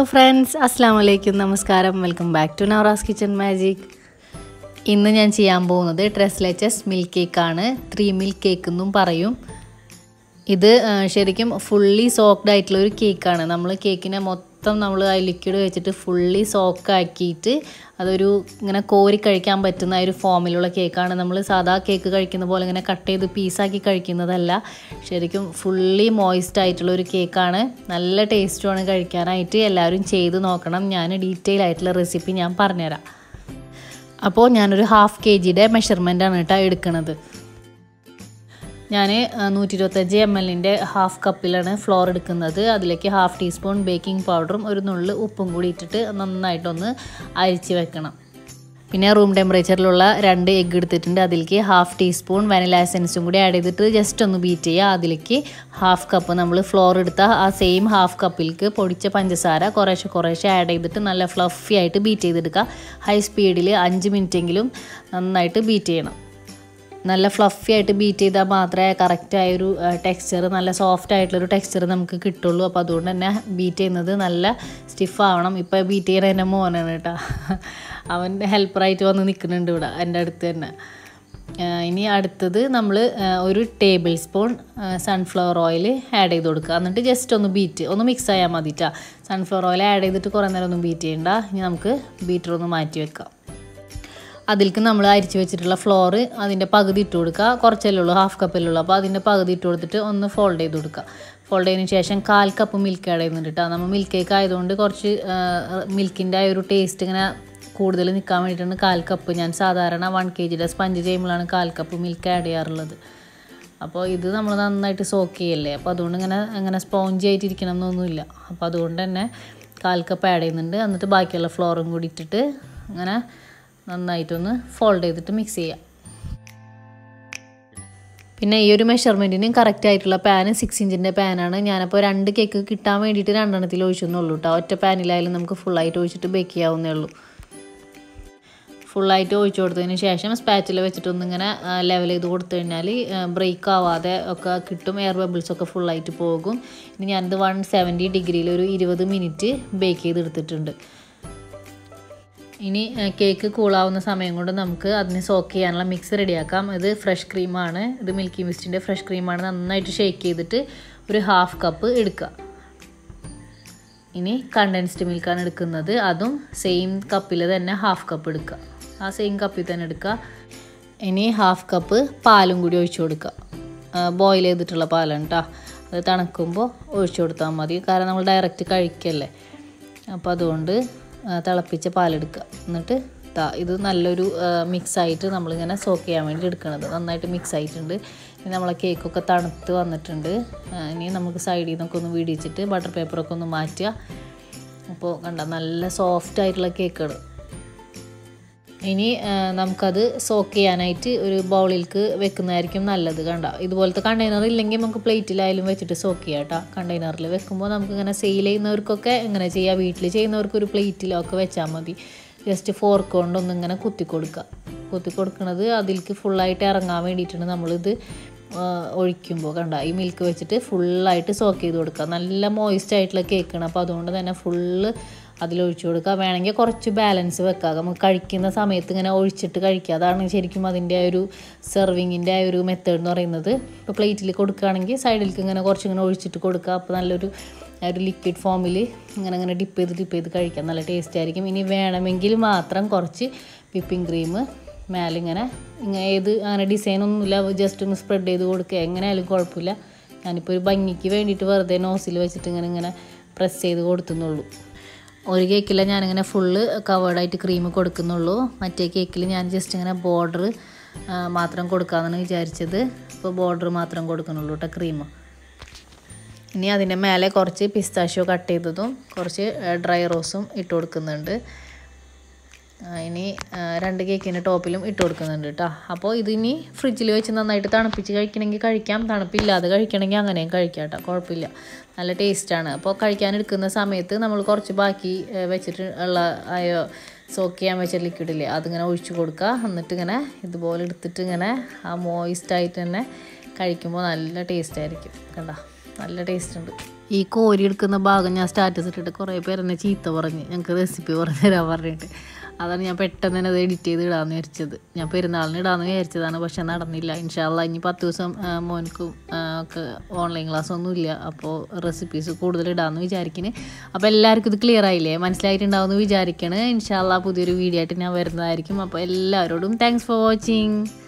friends അസ്സാം വലൈക്കും നമസ്കാരം welcome back to Navaras kitchen magic ഇന്ന് ഞാൻ ചെയ്യാൻ പോകുന്നത് ട്രെസ്ലെച്ചസ് മിൽക്ക് കേക്കാണ് ത്രീ മിൽക്ക് കേക്ക് എന്നും പറയും ഇത് ആ, ശരിക്കും ഫുള്ളി സോക്ക്ഡ് ആയിട്ടുള്ള ഒരു കേക്കാണ് നമ്മൾ കേക്കിനെ മൊത്തം നമ്മൾ ആ ലിക്വിഡ് വെച്ചിട്ട് ഫുള്ളി സോക്ക് ആക്കിയിട്ട് അതൊരു ഇങ്ങനെ കോരി കഴിക്കാൻ പറ്റുന്ന ആ ഒരു ഫോമിലുള്ള കേക്കാണ് നമ്മൾ സാധാ കേക്ക് കഴിക്കുന്ന പോലെ ഇങ്ങനെ കട്ട് ചെയ്ത് പീസാക്കി കഴിക്കുന്നതല്ല ശരിക്കും ഫുള്ളി മോയിസ്റ്റ് ആയിട്ടുള്ള ഒരു കേക്കാണ് നല്ല ടേസ്റ്റുമാണ് കഴിക്കാനായിട്ട് എല്ലാവരും ചെയ്ത് നോക്കണം ഞാൻ ഡീറ്റെയിൽ ആയിട്ടുള്ള റെസിപ്പി ഞാൻ പറഞ്ഞുതരാം അപ്പോൾ ഞാനൊരു ഹാഫ് കെ ജിയുടെ മെഷർമെൻ്റാണ് കേട്ടോ എടുക്കുന്നത് ഞാൻ നൂറ്റി ഇരുപത്തഞ്ച് എം എല്ലിൻ്റെ ഹാഫ് കപ്പിലാണ് ഫ്ലോർ എടുക്കുന്നത് അതിലേക്ക് ഹാഫ് ടീസ്പൂൺ ബേക്കിംഗ് പൗഡറും ഒരു നുള്ള് ഉപ്പും കൂടി ഇട്ടിട്ട് നന്നായിട്ടൊന്ന് അരിച്ച് വെക്കണം പിന്നെ റൂം ടെമ്പറേച്ചറിലുള്ള രണ്ട് എഗ്ഗ് എടുത്തിട്ടുണ്ട് അതിലേക്ക് ഹാഫ് ടീസ്പൂൺ വനില എസൻസും കൂടി ആഡ് ചെയ്തിട്ട് ജസ്റ്റ് ഒന്ന് ബീറ്റ് ചെയ്യുക അതിലേക്ക് ഹാഫ് കപ്പ് നമ്മൾ ഫ്ലോർ എടുത്ത ആ സെയിം ഹാഫ് കപ്പിലേക്ക് പൊടിച്ച പഞ്ചസാര കുറേശ്ശെ കുറേശ്ശെ ആഡ് ചെയ്തിട്ട് നല്ല ഫ്ലഫി ആയിട്ട് ബീറ്റ് ചെയ്തെടുക്കുക ഹൈ സ്പീഡിൽ അഞ്ച് മിനിറ്റെങ്കിലും നന്നായിട്ട് ബീറ്റ് ചെയ്യണം നല്ല ഫ്ലഫി ആയിട്ട് ബീറ്റ് ചെയ്താൽ മാത്രമേ കറക്റ്റായ ഒരു ടെക്സ്ചർ നല്ല സോഫ്റ്റ് ആയിട്ടുള്ളൊരു ടെക്സ്ചർ നമുക്ക് കിട്ടുള്ളൂ അപ്പോൾ അതുകൊണ്ട് തന്നെ ബീറ്റ് ചെയ്യുന്നത് നല്ല സ്റ്റിഫ് ആവണം ഇപ്പോൾ ബീറ്റ് ചെയ്യുന്ന എൻ്റെ മോനാണ് കേട്ടോ അവൻ ഹെൽപ്പറായിട്ട് വന്ന് നിൽക്കുന്നുണ്ട് ഇവിടെ എൻ്റെ അടുത്ത് തന്നെ ആ, ഇനി അടുത്തത് നമ്മൾ ഒരു tablespoon sunflower oil add ചെയ്ത് കൊടുക്കുക എന്നിട്ട് ജസ്റ്റ് ഒന്ന് ബീറ്റ് ഒന്ന് മിക്സ് ആയാൽ മതിട്ടാ സൺഫ്ലവർ ഓയിൽ ആഡ് ചെയ്തിട്ട് കുറേ നേരം ഒന്നും ബീറ്റ് ചെയ്യണ്ട ഇനി നമുക്ക് ബീറ്റർ ഒന്ന് മാറ്റി വെക്കാം അതിലേക്ക് നമ്മൾ അരിച്ച് വെച്ചിട്ടുള്ള ഫ്ലോറ് അതിൻ്റെ പകുതി ഇട്ട് കൊടുക്കുക കുറച്ചല്ലേ ഉള്ളൂ ഹാഫ് കപ്പല്ലേ ഉള്ളൂ അപ്പോൾ അതിൻ്റെ പകുതി ഇട്ട് കൊടുത്തിട്ട് ഒന്ന് ഫോൾഡ് ചെയ്ത് കൊടുക്കുക ഫോൾഡ് ചെയ്തതിന് ശേഷം കാൽ കപ്പ് മിൽക്ക് ആഡ് ചെയ്യുന്നുണ്ട് കേട്ടോ നമ്മൾ മിൽക്ക് കേക്ക് ആയതുകൊണ്ട് കുറച്ച് മിൽക്കിൻ്റെ ആ ഒരു ടേസ്റ്റ് ഇങ്ങനെ കൂടുതൽ നിൽക്കാൻ വേണ്ടിയിട്ടാണ് കാൽ കപ്പ് ഞാൻ സാധാരണ വൺ കെ ജിയുടെ സ്പഞ്ച് ചെയ്യുമ്പോഴാണ് കാൽ കപ്പ് മിൽക്ക് ആഡ് ചെയ്യാറുള്ളത് അപ്പോൾ ഇത് നമ്മൾ നന്നായിട്ട് സോക്ക് ചെയ്യല്ലേ അപ്പോൾ അതുകൊണ്ട് ഇങ്ങനെ അങ്ങനെ സ്പോഞ്ച് ആയിട്ട് ഇരിക്കണം എന്നൊന്നുമില്ല അപ്പോൾ അതുകൊണ്ട് തന്നെ കാൽ കപ്പ് ആഡ് ചെയ്യുന്നുണ്ട് എന്നിട്ട് ബാക്കിയുള്ള ഫ്ലോറും കൂടി ഇട്ടിട്ട് അങ്ങനെ നന്നായിട്ടൊന്ന് ഫോൾഡ് ചെയ്തിട്ട് മിക്സ് ചെയ്യാം പിന്നെ ഈ ഒരു മെഷർമെൻറ്റിന് കറക്റ്റ് ആയിട്ടുള്ള പാന് സിക്സ് ഇഞ്ചിൻ്റെ പാനാണ് ഞാനപ്പോൾ രണ്ട് കേക്ക് കിട്ടാൻ വേണ്ടിയിട്ട് രണ്ടെണ്ണത്തിൽ ഒഴിച്ചെന്നുള്ളൂ കേട്ടോ ഒറ്റ പാനിലായാലും നമുക്ക് ഫുള്ളായിട്ട് ഒഴിച്ചിട്ട് ബേക്ക് ചെയ്യാവുന്നേ ഉള്ളൂ ഫുള്ളായിട്ട് ഒഴിച്ചു കൊടുത്തതിന് ശേഷം സ്പാച്ചിൽ വെച്ചിട്ടൊന്നിങ്ങനെ ലെവൽ ചെയ്ത് കൊടുത്തു കഴിഞ്ഞാൽ ബ്രേക്ക് ആവാതെ ഒക്കെ കിട്ടും എയർ ബബിൾസ് ഒക്കെ ഫുള്ളായിട്ട് പോകും ഇനി ഞാനിത് വൺ സെവൻറ്റി ഡിഗ്രിയിൽ ഒരു ഇരുപത് മിനിറ്റ് ബേക്ക് ചെയ്തെടുത്തിട്ടുണ്ട് ഇനി കേക്ക് കൂളാവുന്ന സമയം കൊണ്ട് നമുക്ക് അതിന് സോക്ക് ചെയ്യാനുള്ള മിക്സ് റെഡിയാക്കാം ഇത് ഫ്രഷ് ക്രീമാണ് ഇത് മിൽക്കി മിസ്റ്റിൻ്റെ ഫ്രഷ് ക്രീമാണ് നന്നായിട്ട് ഷേക്ക് ചെയ്തിട്ട് ഒരു ഹാഫ് കപ്പ് എടുക്കുക ഇനി കണ്ടൻസ്ഡ് മിൽക്കാണ് എടുക്കുന്നത് അതും സെയിം കപ്പിൽ തന്നെ ഹാഫ് കപ്പ് എടുക്കുക ആ സെയിം കപ്പിൽ തന്നെ എടുക്കുക ഇനി ഹാഫ് കപ്പ് പാലും കൂടി ഒഴിച്ചു കൊടുക്കുക ബോയിൽ ചെയ്തിട്ടുള്ള പാലാണ് കേട്ടോ അത് തണുക്കുമ്പോൾ ഒഴിച്ചു കൊടുത്താൽ മതി കാരണം നമ്മൾ ഡയറക്റ്റ് കഴിക്കല്ലേ അപ്പോൾ അതുകൊണ്ട് ആ, തിളപ്പിച്ച പാലെടുക്കുക എന്നിട്ട് ദാ ഇത് നല്ലൊരു മിക്സ് ആയിട്ട് നമ്മളിങ്ങനെ സോക്ക് ചെയ്യാൻ വേണ്ടി എടുക്കണത് നന്നായിട്ട് മിക്സ് ആയിട്ടുണ്ട് ഇനി നമ്മളെ കേക്കൊക്കെ തണുത്ത് വന്നിട്ടുണ്ട് ആ, ഇനി നമുക്ക് സൈഡിൽ നിന്നൊക്കെ ഒന്ന് വീടിച്ചിട്ട് ബട്ടർ പേപ്പറൊക്കെ ഒന്ന് മാറ്റുക അപ്പോൾ കണ്ട നല്ല സോഫ്റ്റ് ആയിട്ടുള്ള കേക്കുകൾ ഇനി ആ, നമുക്കത് സോക്ക് ചെയ്യാനായിട്ട് ഒരു ബൗളിലേക്ക് വെക്കുന്നതായിരിക്കും നല്ലത് കണ്ട ഇതുപോലത്തെ കണ്ടെയ്നർ ഇല്ലെങ്കിൽ നമുക്ക് പ്ലേറ്റിലായാലും വെച്ചിട്ട് സോക്ക് ചെയ്യാം കേട്ടോ കണ്ടെയ്നറിൽ വെക്കുമ്പോൾ നമുക്ക് ഇങ്ങനെ സെയിൽ ചെയ്യുന്നവർക്കൊക്കെ എങ്ങനെ ചെയ്യാം വീട്ടിൽ ചെയ്യുന്നവർക്ക് ഒരു പ്ലേറ്റിലൊക്കെ വെച്ചാൽ മതി ജസ്റ്റ് ഫോർക്ക് കൊണ്ടൊന്ന് ഇങ്ങനെ കുത്തി കൊടുക്കുക കുത്തി കൊടുക്കുന്നത് അതിലേക്ക് ഫുള്ളായിട്ട് ഇറങ്ങാൻ വേണ്ടിയിട്ടാണ് നമ്മളിത് ആ, ഒഴിക്കുമ്പോൾ കണ്ട ഈ മിൽക്ക് വെച്ചിട്ട് ഫുള്ളായിട്ട് സോക്ക് ചെയ്ത് കൊടുക്കുക നല്ല മോയിസ്റ്റ് ആയിട്ടുള്ള കേക്കാണ് അപ്പോൾ അതുകൊണ്ട് തന്നെ ഫുള്ള് അതിലൊഴിച്ചു കൊടുക്കുക വേണമെങ്കിൽ കുറച്ച് ബാലൻസ് വെക്കുക നമുക്ക് കഴിക്കുന്ന സമയത്ത് ഇങ്ങനെ ഒഴിച്ചിട്ട് കഴിക്കുക അതാണ് ശരിക്കും അതിൻ്റെ ആ ഒരു സെർവിങ്ങിൻ്റെ ആ ഒരു മെത്തേഡ് എന്ന് പറയുന്നത് ഇപ്പോൾ പ്ലേറ്റിൽ കൊടുക്കുകയാണെങ്കിൽ സൈഡിലേക്ക് ഇങ്ങനെ കുറച്ചിങ്ങനെ ഒഴിച്ചിട്ട് കൊടുക്കുക അപ്പോൾ നല്ലൊരു ആ ഒരു ലിക്വിഡ് ഫോമിൽ ഇങ്ങനെ ഇങ്ങനെ ഡിപ്പ് ചെയ്ത് ഡിപ്പ് ചെയ്ത് കഴിക്കാം നല്ല ടേസ്റ്റ് ആയിരിക്കും ഇനി വേണമെങ്കിൽ മാത്രം കുറച്ച് വിപ്പിംഗ് ക്രീം മേലെ ഇങ്ങനെ ഇങ്ങനെ ഏത് അങ്ങനെ ഡിസൈൻ ഒന്നുമില്ല ജസ്റ്റ് ഒന്ന് സ്പ്രെഡ് ചെയ്ത് കൊടുക്കുക എങ്ങനെയായാലും കുഴപ്പമില്ല ഞാനിപ്പോൾ ഒരു ഭംഗിക്ക് വേണ്ടിയിട്ട് വെറുതെ നോസിൽ വെച്ചിട്ട് ഇങ്ങനെ ഇങ്ങനെ പ്രസ് ചെയ്ത് കൊടുത്തുന്നുള്ളൂ ഒരു കേക്കിൽ ഞാനിങ്ങനെ ഫുള്ള് കവേർഡായിട്ട് ക്രീം കൊടുക്കുന്നുള്ളൂ മറ്റേ കേക്കിൽ ഞാൻ ജസ്റ്റ് ഇങ്ങനെ ബോർഡർ മാത്രം കൊടുക്കാമെന്നാണ് വിചാരിച്ചത് ഇപ്പോൾ ബോർഡർ മാത്രം കൊടുക്കുന്നുള്ളൂ കേട്ടോ ക്രീം ഇനി അതിൻ്റെ മേലെ കുറച്ച് പിസ്താഷ്യോ കട്ട് ചെയ്തതും കുറച്ച് ഡ്രൈ റോസും ഇട്ട് കൊടുക്കുന്നുണ്ട് ആ, ഇനി ആ, രണ്ട് കേക്കിൻ്റെ ടോപ്പിലും ഇട്ട് കൊടുക്കുന്നുണ്ട് കേട്ടോ അപ്പോൾ ഇതിനി ഫ്രിഡ്ജിൽ വെച്ച് നന്നായിട്ട് തണുപ്പിച്ച് കഴിക്കണമെങ്കിൽ കഴിക്കാം തണുപ്പില്ലാതെ കഴിക്കണമെങ്കിൽ അങ്ങനെയും കഴിക്കാം കേട്ടോ കുഴപ്പമില്ല നല്ല ടേസ്റ്റാണ് അപ്പോൾ കഴിക്കാൻ എടുക്കുന്ന സമയത്ത് നമ്മൾ കുറച്ച് ബാക്കി ആ, വെച്ചിട്ട് ഉള്ള ആയോ സോക്ക് ചെയ്യാൻ വെച്ച ലിക്വിഡില്ലേ അതിങ്ങനെ ഒഴിച്ചു കൊടുക്കുക എന്നിട്ട് ഇങ്ങനെ ഇതുപോലെ എടുത്തിട്ട് ഇങ്ങനെ ആ മോയിസ്റ്റ് ആയിട്ട് തന്നെ കഴിക്കുമ്പോൾ നല്ല ടേസ്റ്റ് ആയിരിക്കും കണ്ട നല്ല ടേസ്റ്റ് ഉണ്ട് ഈ കോരി എടുക്കുന്ന ഭാഗം ഞാൻ സ്റ്റാറ്റസ് ഇട്ടിട്ട് കുറേ പേര് എന്നെ ചീത്ത പറഞ്ഞ് ഞങ്ങൾക്ക് റെസിപ്പി പറഞ്ഞു തരാൻ പറഞ്ഞിട്ട് അതാണ് ഞാൻ പെട്ടെന്ന് തന്നെ അത് എഡിറ്റ് ചെയ്ത് ഇടാമെന്ന് വിചാരിച്ചത് ഞാൻ പെരുന്നാളിന് ഇടാമെന്ന് വിചാരിച്ചതാണ് പക്ഷെ നടന്നില്ല ഇൻഷാല്ല ഇനി പത്ത് ദിവസം ആ, മോനക്കും ആ, ഒക്കെ ഓൺലൈൻ ക്ലാസ് ഒന്നും ഇല്ല അപ്പോൾ റെസിപ്പീസ് കൂടുതൽ ഇടാമെന്ന് വിചാരിക്കുന്നു അപ്പോൾ എല്ലാവർക്കും ഇത് ക്ലിയർ ആയില്ലേ മനസ്സിലായിട്ടുണ്ടാവുമെന്ന് വിചാരിക്കണ് ഇൻഷാല്ല പുതിയൊരു വീഡിയോ ആയിട്ട് ഞാൻ വരുന്നതായിരിക്കും അപ്പോൾ എല്ലാവരോടും താങ്ക്സ് ഫോർ വാച്ചിങ്